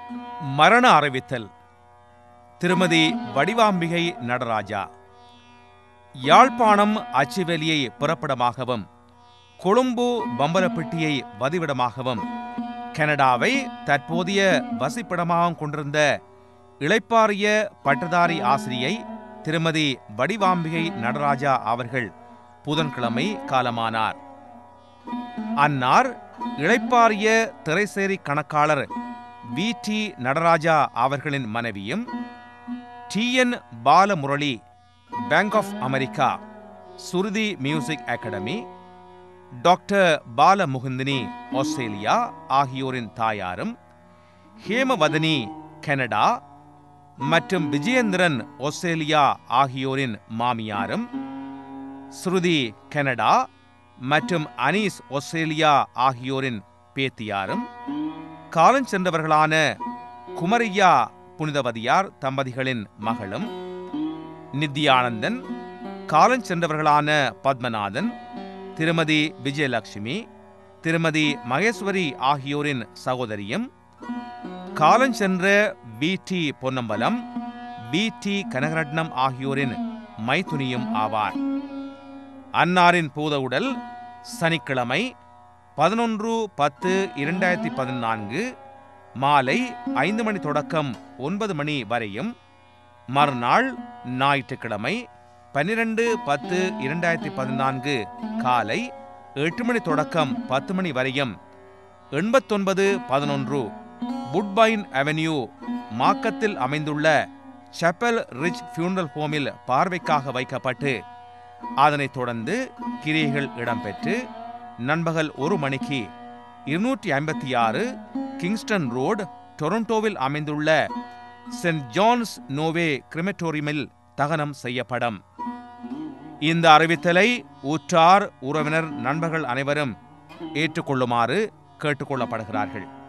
மரண அறிவித்தல் திருமதி வடிவாம்பிகை நடராஜா யாழ்ப்பாணம் அச்சுவெளியை புறப்படமாகவும் கொழும்பு பம்பலப்பட்டியை வதிவிடமாகவும் கனடாவை தற்போதைய வசிப்பிடமாகவும் கொண்டிருந்த இளைப்பாறிய பட்டதாரி ஆசிரியை திருமதி வடிவாம்பிகை நடராஜா அவர்கள் புதன்கிழமை காலமானார் அன்னார் இளைப்பாறிய திரைசேரி கணக்காளர் வி டி நடராஜா அவர்களின் மனைவியும் T N Balamurali Bank of America Sruthi music academy doctor Balamukunthini Australia ஆகியோரின் தாயாரும் ஹேமவதனி கனடா மற்றும் விஜயேந்திரன் ஆஸ்திரேலியா ஆகியோரின் மாமியாரும் ஸ்ருதி கனடா மற்றும் அனீஸ் ஆஸ்திரேலியா ஆகியோரின் பேத்தியாரும் காலஞ்சென்றவர்களான குமரியா புனிதவதியார் தம்பதிகளின் மகளும் நித்யானந்தன் காலஞ்சென்றவர்களான பத்மநாதன் திருமதி விஜயலட்சுமி திருமதி மகேஸ்வரி ஆகியோரின் சகோதரியும் காலஞ்சென்ற V T Ponnambalam V T Kanagaratnam ஆகியோரின் மைத்துனியும் ஆவார் அன்னாரின் பூத உடல் சனிக்கிழமை பதினொன்று பத்து இரண்டாயிரத்தி பதினான்கு மாலை ஐந்து மணி தொடக்கம் ஒன்பது மணி வரையும் மறுநாள் ஞாயிற்றுக்கிழமை பன்னிரண்டு பத்து இரண்டாயிரத்தி பதினான்கு காலை எட்டு மணி தொடக்கம் பத்து மணி வரையும் எண்பத்தொன்பது பதினொன்று புட்பைன் அவென்யூ மாக்கத்தில் அமைந்துள்ள செப்பல் ரிச் ஃபியூனரல் ஹோமில் பார்வைக்காக வைக்கப்பட்டு அதனைத் தொடர்ந்து கிரியைகள் இடம்பெற்று நண்பகல் ஒரு மணிக்கு இருநூற்றி ஐம்பத்தி ஆறு கிங்ஸ்டன் ரோடு டொரண்டோவில் அமைந்துள்ள சென்ட் ஜான்ஸ் நோவே கிரிமெட்டோரியமில் தகனம் செய்யப்படும் இந்த அறிவித்தலை உற்றார் உறவினர் நண்பர்கள் அனைவரும் ஏற்றுக்கொள்ளுமாறு கேட்டுக்கொள்ளப்படுகிறார்கள்